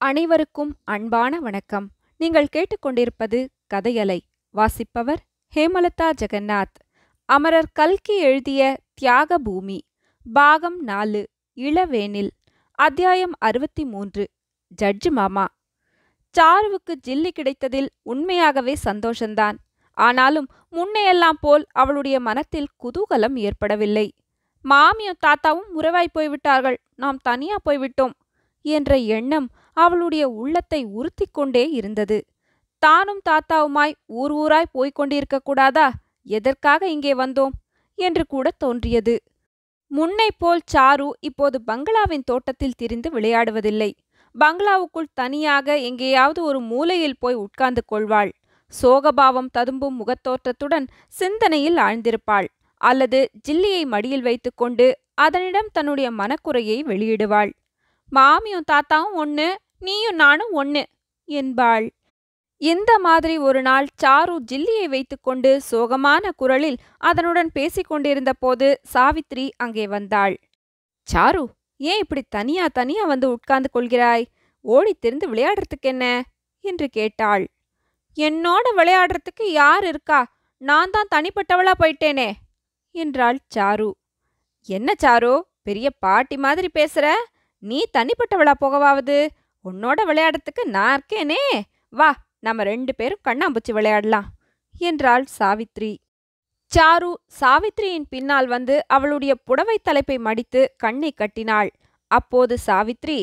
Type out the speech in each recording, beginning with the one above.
அனைவருக்கும் அன்பான வணக்கம் நீங்கள் கேட்டுக்கொண்டிருப்பது கதையலை வாசிப்பவர் ஹேமலதா ஜெகநாத் அமரர் கல்கி எழுதிய தியாக பூமி பாகம் நாலு இளவேனில் அத்தியாயம் அறுபத்தி மூன்று ஜட்ஜு மாமா சாருவுக்கு ஜில்லி கிடைத்ததில் உண்மையாகவே சந்தோஷந்தான் ஆனாலும் முன்னையெல்லாம் போல் அவளுடைய மனத்தில் குதூகலம் ஏற்படவில்லை மாமியும் தாத்தாவும் உறவாய் போய்விட்டார்கள் நாம் தனியா போய்விட்டோம் என்ற எண்ணம் அவளுடைய உள்ளத்தை உறுத்திக் கொண்டே இருந்தது தானும் தாத்தாவுமாய் ஊர் ஊராய் போய்க் கொண்டிருக்க கூடாதா எதற்காக இங்கே வந்தோம் என்று கூட தோன்றியது முன்னை போல் சாரு இப்போது பங்களாவின் தோட்டத்தில் திரிந்து விளையாடுவதில்லை பங்களாவுக்குள் தனியாக எங்கேயாவது ஒரு மூலையில் போய் உட்கார்ந்து கொள்வாள் சோகபாவம் ததும்பும் முகத்தோற்றத்துடன் சிந்தனையில் ஆழ்ந்திருப்பாள் அல்லது ஜில்லியை மடியில் வைத்துக்கொண்டு அதனிடம் தன்னுடைய மனக்குறையை வெளியிடுவாள் மாமியும் தாத்தாவும் ஒண்ணு நீயும் நானும் ஒண்ணு என்பாள் இந்த மாதிரி ஒரு நாள் சாரு ஜில்லியை வைத்துக்கொண்டு சோகமான குரலில் அதனுடன் பேசிக் கொண்டிருந்த போது சாவித்ரி அங்கே வந்தாள் சாரு ஏன் இப்படி தனியா தனியா வந்து உட்கார்ந்து கொள்கிறாய் ஓடித் திரிந்து விளையாடுறதுக்கு என்ன என்று கேட்டாள் என்னோட விளையாடுறதுக்கு யார் இருக்கா நான் தான் தனிப்பட்டவளா போயிட்டேனே என்றாள் சாரு என்ன சாரு பெரிய பாட்டி மாதிரி பேசுற நீ தனிப்பட்டவளா போகவாவது உன்னோட விளையாடுறதுக்கு நான் இருக்கேனே வா நம்ம ரெண்டு பேரும் கண்ணாம்பூச்சி விளையாடலாம் என்றாள் சாவித்ரி சாரு சாவித்ரியின் பின்னால் வந்து அவளுடைய புடவை தலைப்பை மடித்து கண்ணை கட்டினாள் அப்போது சாவித்ரி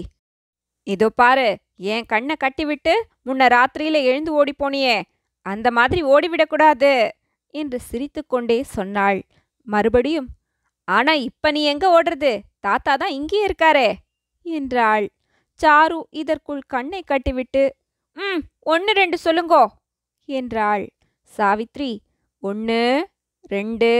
இதோ பாரு என் கண்ணை கட்டிவிட்டு முன்ன ராத்திரியில எழுந்து ஓடிப்போனியே அந்த மாதிரி ஓடிவிடக்கூடாது என்று சிரித்துக்கொண்டே சொன்னாள் மறுபடியும் ஆனா இப்ப நீ எங்க ஓடுறது தாத்தா தான் இங்கே இருக்காரே என்றாள் சாரு இதற்குள் கண்ணை கட்டிவிட்டு ம் ஒன்று ரெண்டு சொல்லுங்கோ என்றாள் சாவித்ரி ஒன்று ரெண்டு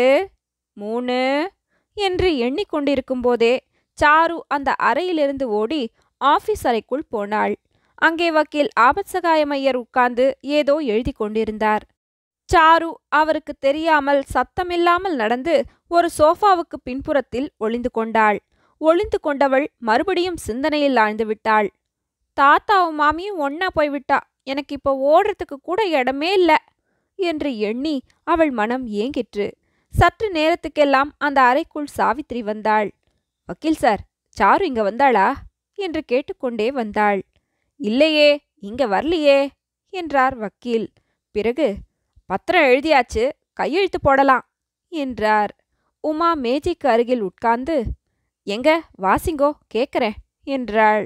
மூணு என்று எண்ணிக்கொண்டிருக்கும் போதே சாரு அந்த அறையிலிருந்து ஓடி ஆபீஸ் அறைக்குள் போனாள் அங்கே வக்கீல் ஆபத்சகாயமையர் உட்கார்ந்து ஏதோ எழுதி கொண்டிருந்தார் சாரு அவருக்கு தெரியாமல் சத்தமில்லாமல் நடந்து ஒரு சோஃபாவுக்கு பின்புறத்தில் ஒளிந்து கொண்டாள் ஒளிந்து கொண்டவள் மறுபடியும் சிந்தனையில் ஆழ்ந்து விட்டாள் தாத்தாவும் மாமியும் ஒன்னா போய்விட்டா எனக்கு இப்போ ஓடுறதுக்கு கூட இடமே இல்ல என்று எண்ணி அவள் மனம் ஏங்கிற்று சற்று நேரத்துக்கெல்லாம் அந்த அறைக்குள் சாவித்ரி வந்தாள் வக்கீல் சார் சாரு இங்க வந்தாளா என்று கேட்டுக்கொண்டே வந்தாள் இல்லையே இங்க வரலையே என்றார் வக்கீல் பிறகு பத்திரம் எழுதியாச்சு கையெழுத்து போடலாம் என்றார் உமா மேஜைக்கு அருகில் உட்கார்ந்து எங்க வாசிங்கோ கேக்குறேன் என்றாள்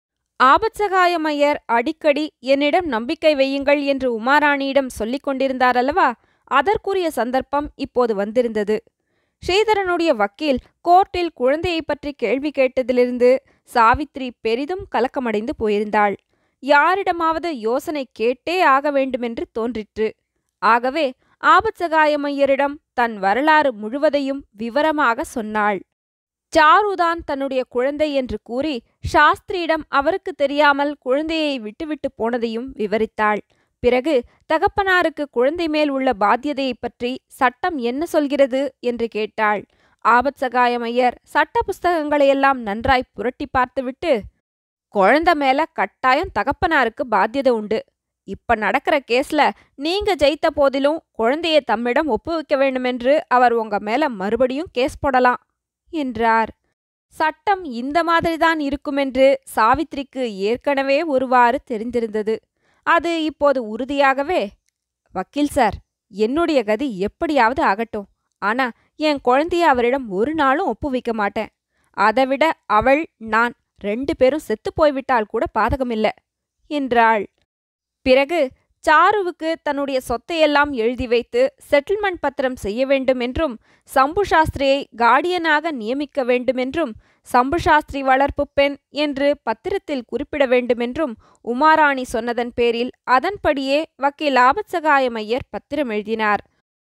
ஆபத்சகாயமையர் அடிக்கடி என்னிடம் நம்பிக்கை வையுங்கள் என்று உமாராணியிடம் சொல்லிக் கொண்டிருந்தார் அல்லவா அதற்குரிய சந்தர்ப்பம் இப்போது வந்திருந்தது ஸ்ரீதரனுடைய வக்கீல் கோர்ட்டில் குழந்தையை பற்றி கேள்வி கேட்டதிலிருந்து சாவித்ரி பெரிதும் கலக்கமடைந்து போயிருந்தாள் யாரிடமாவது யோசனை கேட்டே ஆக வேண்டுமென்று தோன்றிற்று ஆகவே ஆபத்சகாயமையரிடம் தன் வரலாறு முழுவதையும் விவரமாக சொன்னாள் சாருதான் தன்னுடைய குழந்தை என்று கூறி சாஸ்திரியிடம் அவருக்கு தெரியாமல் குழந்தையை விட்டுவிட்டு போனதையும் விவரித்தாள் பிறகு தகப்பனாருக்கு குழந்தை மேல் உள்ள பாத்தியதையைப் பற்றி சட்டம் என்ன சொல்கிறது என்று கேட்டாள் ஆபத்சகாயமையர் சட்ட புஸ்தகங்களையெல்லாம் நன்றாய் புரட்டி பார்த்துவிட்டு குழந்தை மேல கட்டாயம் தகப்பனாருக்கு பாத்தியதை உண்டு இப்ப நடக்கிற கேஸ்ல நீங்க ஜெயித்த போதிலும் குழந்தையை தம்மிடம் ஒப்புவிக்க வேண்டுமென்று அவர் உங்க மேல மறுபடியும் கேஸ் போடலாம் என்றார் சட்டம் இந்த மாதிரிதான் இருக்குமென்று சாவித்ரிக்கு ஏற்கனவே ஒருவாறு தெரிந்திருந்தது அது இப்போது உறுதியாகவே வக்கீல் சார் என்னுடைய கதி எப்படியாவது ஆகட்டும் ஆனா என் குழந்தைய அவரிடம் ஒரு நாளும் ஒப்புவிக்க மாட்டேன் அதைவிட அவள் நான் ரெண்டு பேரும் செத்து போய்விட்டால் கூட பாதகமில்ல என்றாள் பிறகு சாருவுக்கு தன்னுடைய சொத்தையெல்லாம் எழுதி வைத்து செட்டில்மெண்ட் பத்திரம் செய்ய வேண்டும் என்றும் சம்பு சாஸ்திரியை கார்டியனாக நியமிக்க வேண்டுமென்றும் சம்பு சாஸ்திரி வளர்ப்பு பெண் என்று பத்திரத்தில் குறிப்பிட வேண்டுமென்றும் உமாராணி சொன்னதன் பேரில் அதன்படியே வக்கீல் ஆபத்சகாயமையர் பத்திரம் எழுதினார்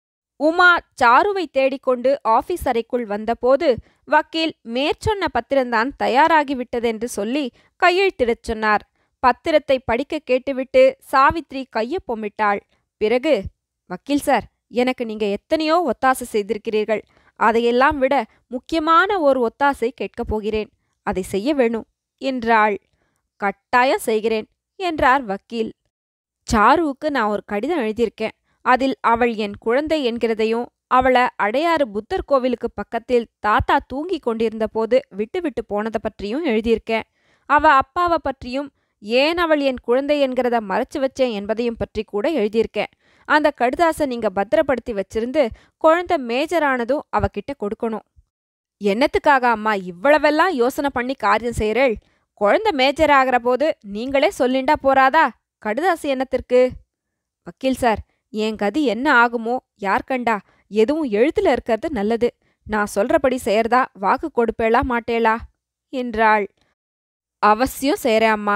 உமா சாருவை தேடிக்கொண்டு ஆபீஸ் அறைக்குள் வந்தபோது வக்கீல் மேற்சொன்ன பத்திரம்தான் தயாராகிவிட்டதென்று சொல்லி கையெழுத்திடச் சொன்னார் பத்திரத்தை படிக்க கேட்டுவிட்டு சாவித்ரி கைய பொம்மிட்டாள் பிறகு வக்கீல் சார் எனக்கு நீங்க எத்தனையோ ஒத்தாசை செய்திருக்கிறீர்கள் அதையெல்லாம் விட முக்கியமான ஒரு ஒத்தாசை கேட்கப் போகிறேன் அதை செய்ய வேணும் என்றாள் கட்டாயம் செய்கிறேன் என்றார் வக்கீல் சாருவுக்கு நான் ஒரு கடிதம் எழுதியிருக்கேன் அதில் அவள் என் குழந்தை என்கிறதையும் அவளை அடையாறு புத்தர் கோவிலுக்கு பக்கத்தில் தாத்தா தூங்கி கொண்டிருந்த போது விட்டு விட்டு போனதை பற்றியும் எழுதியிருக்கேன் அவ அப்பாவை பற்றியும் ஏன் அவள் என் குழந்தை என்கிறத மறைச்சு வச்சேன் என்பதையும் பற்றி கூட எழுதியிருக்கேன் அந்த கடுதாசை நீங்க பத்திரப்படுத்தி வச்சிருந்து குழந்தை மேஜரானதும் அவகிட்ட கொடுக்கணும் என்னத்துக்காக அம்மா இவ்வளவெல்லாம் யோசனை பண்ணி காரியம் செய்கிறேள் குழந்தை மேஜர் ஆகிற போது நீங்களே சொல்லிண்டா போறாதா கடுதாசு என்னத்திற்கு வக்கீல் சார் என் கதி என்ன ஆகுமோ யார் கண்டா எதுவும் எழுத்துல இருக்கிறது நல்லது நான் சொல்றபடி செய்யறதா வாக்கு கொடுப்பேளா மாட்டேளா என்றாள் அவசியம் செய்றேன் அம்மா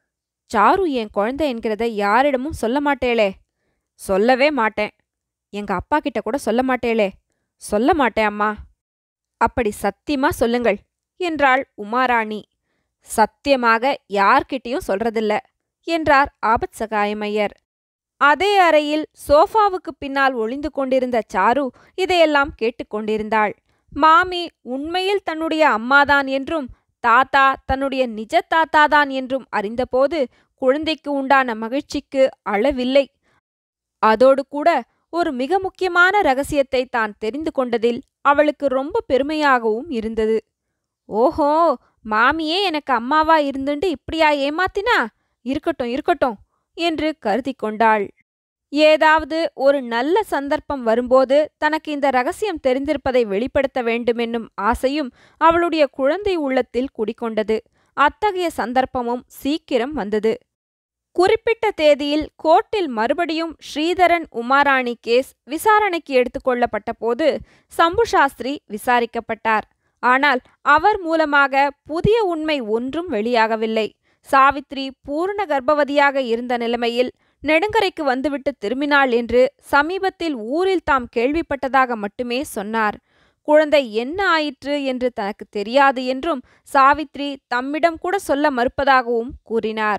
சாரு என் குழந்தை என்கிறத யாரிடமும் சொல்ல மாட்டேளே சொல்லவே மாட்டேன் எங்க அப்பா கிட்ட கூட சொல்ல மாட்டேளே சொல்ல மாட்டேன் அம்மா அப்படி சத்தியமா சொல்லுங்கள் என்றாள் உமாராணி சத்தியமாக யார்கிட்டயும் சொல்றதில்ல என்றார் ஆபத் சகாயமையர் அதே அறையில் சோஃபாவுக்கு பின்னால் ஒளிந்து கொண்டிருந்த சாரு இதையெல்லாம் கேட்டுக்கொண்டிருந்தாள் மாமி உண்மையில் தன்னுடைய அம்மாதான் என்றும் தாத்தா தன்னுடைய நிஜ தாத்தாதான் என்றும் அறிந்தபோது குழந்தைக்கு உண்டான மகிழ்ச்சிக்கு அளவில்லை அதோடு கூட ஒரு மிக முக்கியமான ரகசியத்தை தான் தெரிந்து கொண்டதில் அவளுக்கு ரொம்ப பெருமையாகவும் இருந்தது ஓஹோ மாமியே எனக்கு அம்மாவா இருந்துண்டு இப்படியா ஏமாத்தினா இருக்கட்டும் இருக்கட்டும் என்று கருதி கொண்டாள் ஏதாவது ஒரு நல்ல சந்தர்ப்பம் வரும்போது தனக்கு இந்த ரகசியம் தெரிந்திருப்பதை வெளிப்படுத்த வேண்டுமென்னும் ஆசையும் அவளுடைய குழந்தை உள்ளத்தில் குடிக்கொண்டது அத்தகைய சந்தர்ப்பமும் சீக்கிரம் வந்தது குறிப்பிட்ட தேதியில் கோர்ட்டில் மறுபடியும் ஸ்ரீதரன் உமாராணி கேஸ் விசாரணைக்கு எடுத்துக்கொள்ளப்பட்ட போது சம்பு சாஸ்திரி விசாரிக்கப்பட்டார் ஆனால் அவர் மூலமாக புதிய உண்மை ஒன்றும் வெளியாகவில்லை சாவித்ரி பூர்ண கர்ப்பவதியாக இருந்த நிலைமையில் நெடுங்கரைக்கு வந்துவிட்டு திரும்பினாள் என்று சமீபத்தில் ஊரில் தாம் கேள்விப்பட்டதாக மட்டுமே சொன்னார் குழந்தை என்ன ஆயிற்று என்று தனக்கு தெரியாது என்றும் சாவித்ரி தம்மிடம் கூட சொல்ல மறுப்பதாகவும் கூறினார்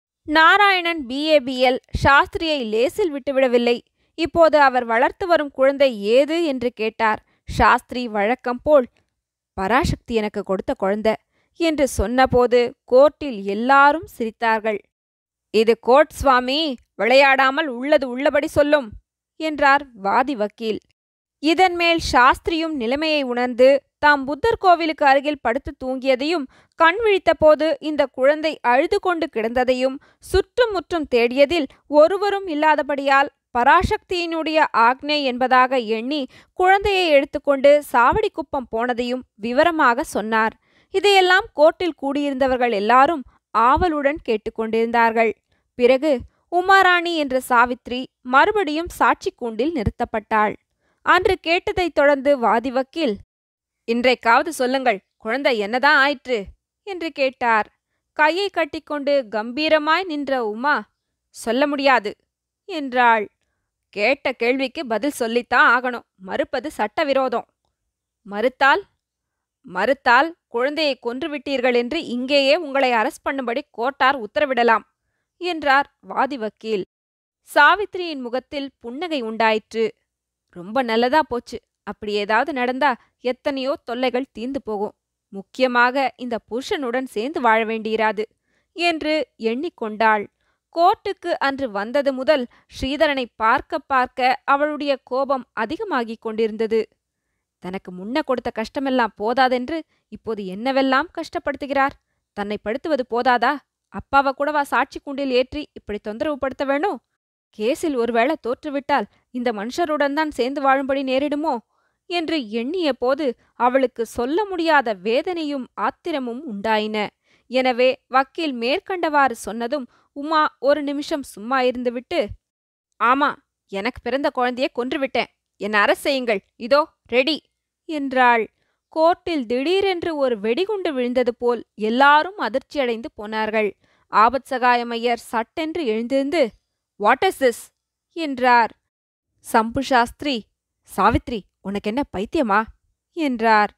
நாராயணன் பிஏபிஎல் சாஸ்திரியை லேசில் விட்டுவிடவில்லை இப்போது அவர் வளர்த்து வரும் குழந்தை ஏது என்று கேட்டார் சாஸ்திரி வழக்கம் போல் பராசக்தி எனக்கு கொடுத்த குழந்தை என்று சொன்னபோது கோர்ட்டில் எல்லாரும் சிரித்தார்கள் இது கோர்ட் சுவாமி விளையாடாமல் உள்ளது உள்ளபடி சொல்லும் என்றார் வாதி வக்கீல் இதன் மேல் சாஸ்திரியும் நிலைமையை உணர்ந்து தாம் புத்தர் கோவிலுக்கு அருகில் படுத்து தூங்கியதையும் கண் விழித்தபோது இந்த குழந்தை அழுது கொண்டு கிடந்ததையும் சுற்றும் முற்றும் தேடியதில் ஒருவரும் இல்லாதபடியால் பராசக்தியினுடைய ஆக்னே என்பதாக எண்ணி குழந்தையை எடுத்துக்கொண்டு சாவடி குப்பம் போனதையும் விவரமாக சொன்னார் இதையெல்லாம் கோர்ட்டில் கூடியிருந்தவர்கள் எல்லாரும் ஆவலுடன் கேட்டுக்கொண்டிருந்தார்கள் பிறகு உமாராணி என்ற சாவித்ரி மறுபடியும் சாட்சி கூண்டில் நிறுத்தப்பட்டாள் அன்று கேட்டதைத் தொடர்ந்து வாதி வக்கீல் இன்றைக்காவது சொல்லுங்கள் குழந்தை என்னதான் ஆயிற்று என்று கேட்டார் கையை கட்டிக்கொண்டு கம்பீரமாய் நின்ற உமா சொல்ல முடியாது என்றாள் கேட்ட கேள்விக்கு பதில் சொல்லித்தான் ஆகணும் மறுப்பது சட்டவிரோதம் மறுத்தால் மறுத்தால் குழந்தையை கொன்றுவிட்டீர்கள் என்று இங்கேயே உங்களை அரஸ்ட் பண்ணும்படி கோர்ட்டார் உத்தரவிடலாம் என்றார் வாதி வக்கீல் சாவித்திரியின் முகத்தில் புன்னகை உண்டாயிற்று ரொம்ப நல்லதா போச்சு அப்படி ஏதாவது நடந்தா எத்தனையோ தொல்லைகள் தீந்து போகும் முக்கியமாக இந்த புருஷனுடன் சேர்ந்து வாழ வேண்டியிராது என்று எண்ணிக்கொண்டாள் கோர்ட்டுக்கு அன்று வந்தது முதல் ஸ்ரீதரனை பார்க்க பார்க்க அவளுடைய கோபம் அதிகமாகிக் கொண்டிருந்தது தனக்கு முன்ன கொடுத்த கஷ்டமெல்லாம் போதாதென்று இப்போது என்னவெல்லாம் கஷ்டப்படுத்துகிறார் தன்னை படுத்துவது போதாதா அப்பாவை கூடவா சாட்சி கூண்டில் ஏற்றி இப்படி தொந்தரவு படுத்த வேணும் கேஸில் ஒருவேளை தோற்றுவிட்டால் இந்த மனுஷருடன் தான் சேர்ந்து வாழும்படி நேரிடுமோ என்று எண்ணிய போது அவளுக்கு சொல்ல முடியாத வேதனையும் ஆத்திரமும் உண்டாயின எனவே வக்கீல் மேற்கண்டவாறு சொன்னதும் உமா ஒரு நிமிஷம் சும்மா இருந்துவிட்டு ஆமா எனக்கு பிறந்த குழந்தையை கொன்றுவிட்டேன் என் அரசு செய்யுங்கள் இதோ ரெடி என்றாள் கோர்ட்டில் திடீரென்று ஒரு வெடிகுண்டு விழுந்தது போல் எல்லாரும் அதிர்ச்சியடைந்து போனார்கள் ஆபத் சகாயமையர் சட்டென்று எழுந்திருந்து வாட் இஸ் திஸ் என்றார் சம்பு சாஸ்திரி சாவித்ரி உனக்கு என்ன பைத்தியமா என்றார்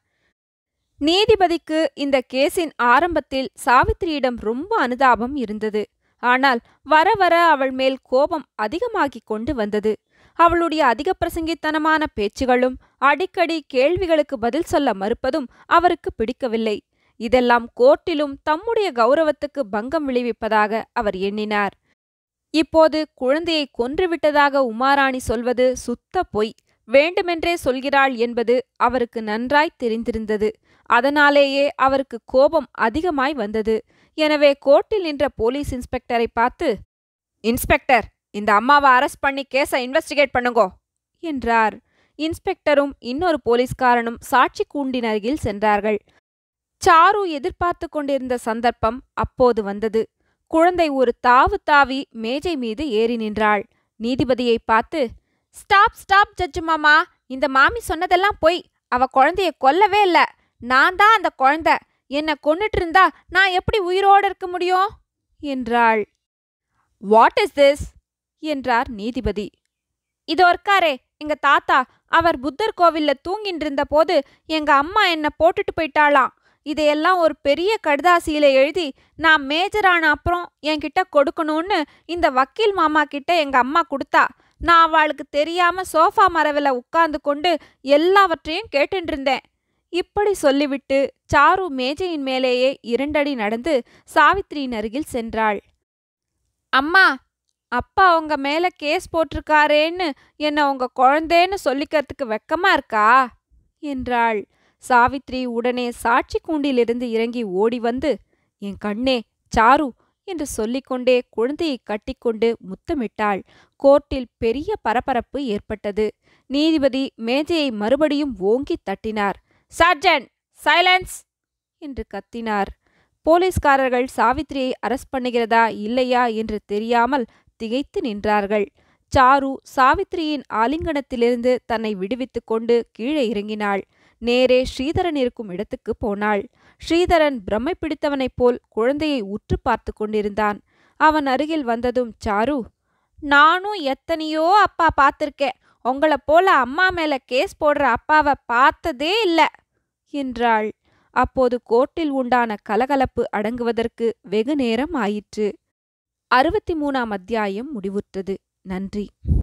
நீதிபதிக்கு இந்த கேஸின் ஆரம்பத்தில் சாவித்திரியிடம் ரொம்ப அனுதாபம் இருந்தது ஆனால் வர வர அவள் மேல் கோபம் அதிகமாகிக் கொண்டு வந்தது அவளுடைய அதிக பிரசங்கித்தனமான பேச்சுகளும் அடிக்கடி கேள்விகளுக்கு பதில் சொல்ல மறுப்பதும் அவருக்கு பிடிக்கவில்லை இதெல்லாம் கோர்ட்டிலும் தம்முடைய கௌரவத்துக்கு பங்கம் விளைவிப்பதாக அவர் எண்ணினார் இப்போது குழந்தையை கொன்றுவிட்டதாக உமாராணி சொல்வது சுத்த பொய் வேண்டுமென்றே சொல்கிறாள் என்பது அவருக்கு நன்றாய் தெரிந்திருந்தது அதனாலேயே அவருக்கு கோபம் அதிகமாய் வந்தது எனவே கோர்ட்டில் நின்ற போலீஸ் இன்ஸ்பெக்டரை பார்த்து இன்ஸ்பெக்டர் இந்த அம்மாவை அரெஸ்ட் பண்ணி கேஸை இன்வெஸ்டிகேட் பண்ணுங்கோ என்றார் இன்ஸ்பெக்டரும் இன்னொரு போலீஸ்காரனும் சாட்சி கூண்டின் அருகில் சென்றார்கள் சாரு எதிர்பார்த்து கொண்டிருந்த சந்தர்ப்பம் அப்போது வந்தது குழந்தை ஒரு தாவு தாவி மேஜை மீது ஏறி நின்றாள் நீதிபதியை பார்த்து ஸ்டாப் ஸ்டாப் ஜட்ஜு மாமா இந்த மாமி சொன்னதெல்லாம் பொய் அவ குழந்தைய கொல்லவே இல்ல நான் தான் அந்த குழந்தை என்ன கொன்னுட்டு இருந்தா நான் எப்படி உயிரோடு இருக்க முடியும் என்றாள் வாட் இஸ் திஸ் என்றார் நீதிபதி இதோ இருக்காரே எங்க தாத்தா அவர் புத்தர் கோவில்ல தூங்கிட்டு இருந்த போது எங்க அம்மா என்ன போட்டுட்டு போயிட்டாளாம் இதையெல்லாம் ஒரு பெரிய கடுதாசியில எழுதி நான் மேஜர் ஆன அப்புறம் என்கிட்ட கொடுக்கணும்னு இந்த வக்கீல் மாமா கிட்ட எங்க அம்மா கொடுத்தா நான் அவளுக்கு தெரியாம சோஃபா மரவில் உட்கார்ந்து கொண்டு எல்லாவற்றையும் கேட்டுட்டு இருந்தேன் இப்படி சொல்லிவிட்டு சாரு மேஜையின் மேலேயே இரண்டடி நடந்து சாவித்திரியின் அருகில் சென்றாள் அம்மா அப்பா உங்க மேல கேஸ் போட்டிருக்காரேன்னு என்ன உங்க குழந்தேன்னு சொல்லிக்கிறதுக்கு வெக்கமா இருக்கா என்றாள் சாவித்ரி உடனே சாட்சி கூண்டிலிருந்து இறங்கி ஓடி வந்து என் கண்ணே சாரு என்று சொல்லிக்கொண்டே குழந்தையை கட்டிக்கொண்டு முத்தமிட்டாள் கோர்ட்டில் பெரிய பரபரப்பு ஏற்பட்டது நீதிபதி மேஜையை மறுபடியும் ஓங்கி தட்டினார் சர்ஜன் சைலன்ஸ் என்று கத்தினார் போலீஸ்காரர்கள் சாவித்திரியை அரஸ்ட் பண்ணுகிறதா இல்லையா என்று தெரியாமல் திகைத்து நின்றார்கள் சாரு சாவித்திரியின் ஆலிங்கனத்திலிருந்து தன்னை விடுவித்துக் கொண்டு கீழே இறங்கினாள் நேரே ஸ்ரீதரன் இருக்கும் இடத்துக்கு போனாள் ஸ்ரீதரன் பிரம்மை பிடித்தவனைப் போல் குழந்தையை உற்று பார்த்து கொண்டிருந்தான் அவன் அருகில் வந்ததும் சாரு நானும் எத்தனையோ அப்பா பார்த்திருக்கேன் உங்கள போல அம்மா மேல கேஸ் போடுற அப்பாவை பார்த்ததே இல்ல என்றாள் அப்போது கோர்ட்டில் உண்டான கலகலப்பு அடங்குவதற்கு வெகு நேரம் ஆயிற்று அறுபத்தி மூணாம் அத்தியாயம் முடிவுற்றது நன்றி